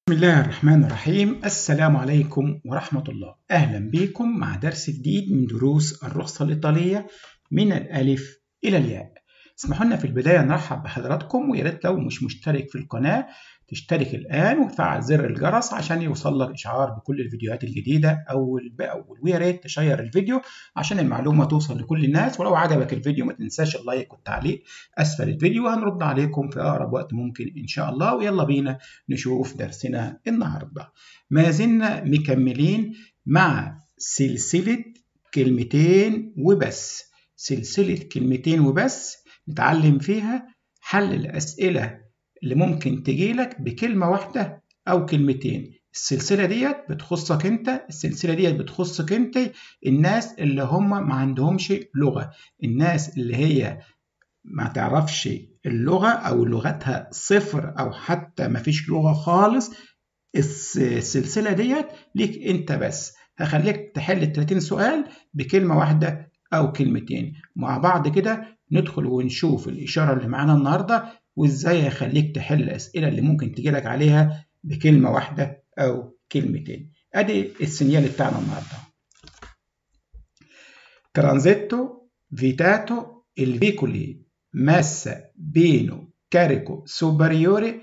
بسم الله الرحمن الرحيم السلام عليكم ورحمة الله أهلا بكم مع درس جديد من دروس الرخصة الإيطالية من الألف إلى الياء اسمحوا لنا في البداية نرحب بحضراتكم ويا ريت لو مش مشترك في القناة تشترك الآن وتفعل زر الجرس عشان يوصل لك إشعار بكل الفيديوهات الجديدة أول بأول ويا ريت تشير الفيديو عشان المعلومة توصل لكل الناس ولو عجبك الفيديو ما تنساش اللايك والتعليق أسفل الفيديو وهنرد عليكم في أقرب وقت ممكن إن شاء الله ويلا بينا نشوف درسنا النهاردة ما زلنا مكملين مع سلسلة كلمتين وبس سلسلة كلمتين وبس نتعلم فيها حل الأسئلة اللي ممكن تجيلك بكلمة واحدة أو كلمتين السلسلة ديت بتخصك أنت السلسلة ديت بتخصك أنت الناس اللي هم ما عندهمش لغة الناس اللي هي ما تعرفش اللغة أو لغتها صفر أو حتى ما فيش لغة خالص السلسلة ديت ليك أنت بس هخليك تحل 30 سؤال بكلمة واحدة أو كلمتين مع بعض كده ندخل ونشوف الإشارة اللي معانا النهاردة وإزاي هخليك تحل الأسئلة اللي ممكن تجيلك عليها بكلمة واحدة أو كلمتين أدي السنيال بتاعنا النهاردة ترانزيتو فيتاتو الفيكولي ماسا بينو كاريكو سوبريوري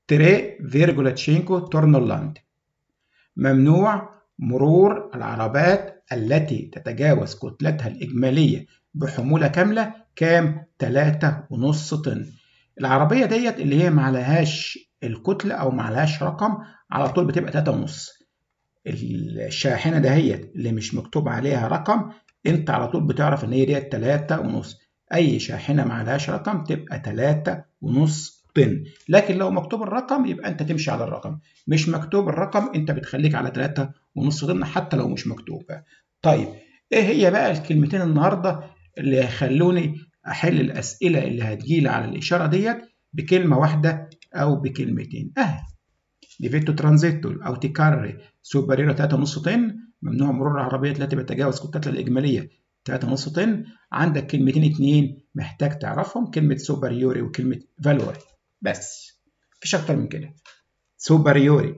3,5 تورنولاند ممنوع مرور العربات التي تتجاوز كتلتها الإجمالية بحمولة كاملة كام 3.5 طن العربية ديت اللي هي معلهاش الكتلة أو معلهاش رقم على طول بتبقى 3.5 الشاحنة دهيت اللي مش مكتوب عليها رقم انت على طول بتعرف ان هي ديت 3.5 اي شاحنة معلهاش رقم تبقى 3.5 طن لكن لو مكتوب الرقم يبقى انت تمشي على الرقم مش مكتوب الرقم انت بتخليك على 3.5 طن حتى لو مش مكتوبة طيب ايه هي بقى الكلمتين النهارده اللي هيخلوني احل الاسئله اللي هتجيلي على الاشاره ديت بكلمه واحده او بكلمتين اهي ديفيتو ترانزيتو او تيكاري سوبريرو 3.5 طن ممنوع مرور العربيات التي بتتجاوز كتلتها الاجماليه 3.5 طن عندك كلمتين اتنين محتاج تعرفهم كلمه سوبريوري وكلمه فالوري بس مفيش اكتر من كده سوبريوري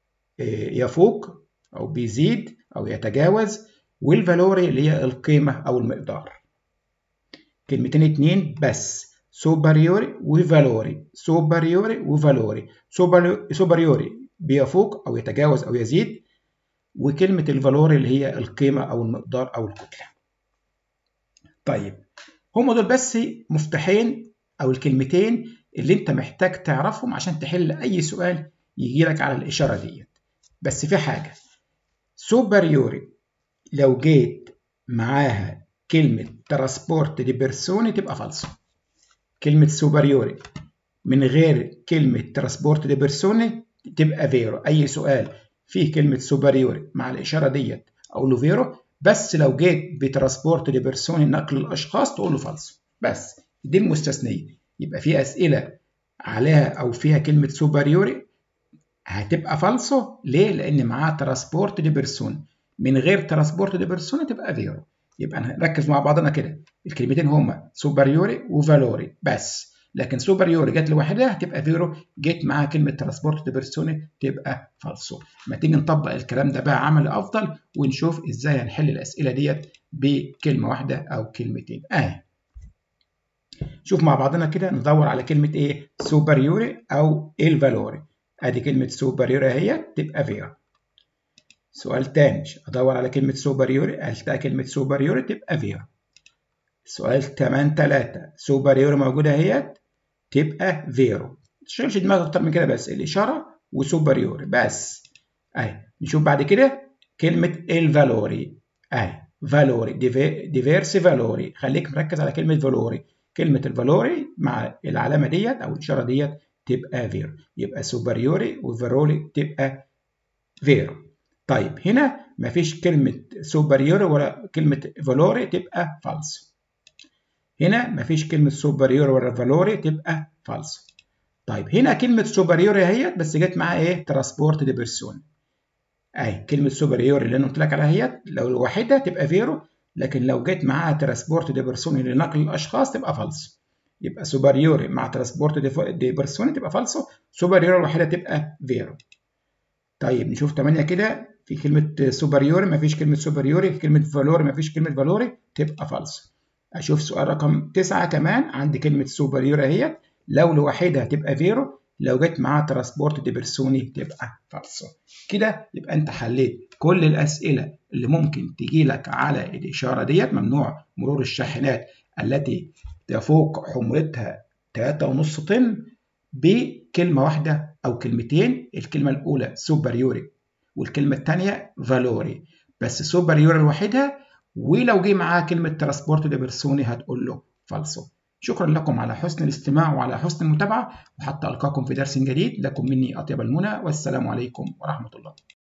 يفوق او بيزيد او يتجاوز والفالوري اللي هي القيمه او المقدار كلمتين اتنين بس سوبريوري وفالوري سوبريوري وفالوري سوبريوري بيفوق او يتجاوز او يزيد وكلمة الفالوري اللي هي القيمة او المقدار او الكتلة طيب هم دول بس مفتاحين او الكلمتين اللي انت محتاج تعرفهم عشان تحل اي سؤال يجي لك على الاشارة ديت بس في حاجة سوبريوري لو جيت معاها كلمة ترانسبورت دي بيرسوني تبقى فالصو كلمة سوبريوري من غير كلمة ترانسبورت دي بيرسوني تبقى فيرو أي سؤال فيه كلمة سوبريوري مع الإشارة ديت أقول له فيرو بس لو جيت بترانسبورت دي بيرسوني نقل الأشخاص تقول له فالصو بس دي المستثنية يبقى في أسئلة عليها أو فيها كلمة سوبريوري هتبقى فالصو ليه؟ لأن معاها ترانسبورت دي بيرسوني من غير ترانسبورت دي بيرسوني تبقى فيرو يبقى نركز مع بعضنا كده الكلمتين هما سوبريوري وفالوري بس لكن سوبريوري جت لوحدها هتبقى فيرو جت معاها كلمه ترانسبورت دي بيرسوني تبقى فالسو ما تيجي نطبق الكلام ده بقى عمل افضل ونشوف ازاي هنحل الاسئله ديت بكلمه واحده او كلمتين اهي شوف مع بعضنا كده ندور على كلمه ايه سوبريوري او الفالوري ادي كلمه سوبريوري اهي تبقى فيرو سؤال تاني ادور على كلمه سوبريوري التقى كلمه سوبريوري تبقى فيرو سؤال كمان تلاتة سوبريوري موجوده اهيت تبقى فيرو تشغلش دماغك اكتر من كده بس الاشاره وسوبريوري بس اهي نشوف بعد كده كلمه الفالوري اهي فالوري ديفيرسي فالوري خليك مركز على كلمه فالوري كلمه الفالوري مع العلامه ديت او الاشاره ديت تبقى فيرو يبقى سوبريوري وفالوري تبقى فيرو طيب هنا مفيش كلمة سوبريوري ولا كلمة فالوري تبقى فالس هنا مفيش كلمة سوبريوري ولا فالوري تبقى فالس طيب هنا كلمة سوبريوري اهيت بس جت معاها ايه ترانسبورت دي بيرسون اهي كلمة سوبريوري اللي انا قلت لك عليها اهيت لو الوحيدة تبقى فيرو لكن لو جت معاها ترانسبورت دي بيرسون لنقل الاشخاص تبقى فالس يبقى سوبريوري مع ترانسبورت دي بيرسون تبقى فالسو سوبريوري الوحيدة تبقى فيرو طيب نشوف 8 كده في كلمة سوبريوري مفيش كلمة سوبريوري في كلمة فالوري مفيش كلمة فالوري تبقى فالس أشوف سؤال رقم 9 كمان عندي كلمة سوبريوري اهيت لو لوحدها تبقى فيرو لو جت معاها ترانسبورت دي بيرسوني تبقى فالسو كده يبقى أنت حليت كل الأسئلة اللي ممكن تجي لك على الإشارة ديت ممنوع مرور الشاحنات التي تفوق حمولتها 3.5 طن بكلمة واحدة أو كلمتين الكلمة الأولى سوبريوري والكلمة الثانية فالوري بس سوبريوري لوحدها ولو جه معاها كلمة ترانسبورت دي بيرسوني هتقول له فالسو شكرا لكم على حسن الاستماع وعلى حسن المتابعة وحتى ألقاكم في درس جديد لكم مني أطيب المنى والسلام عليكم ورحمة الله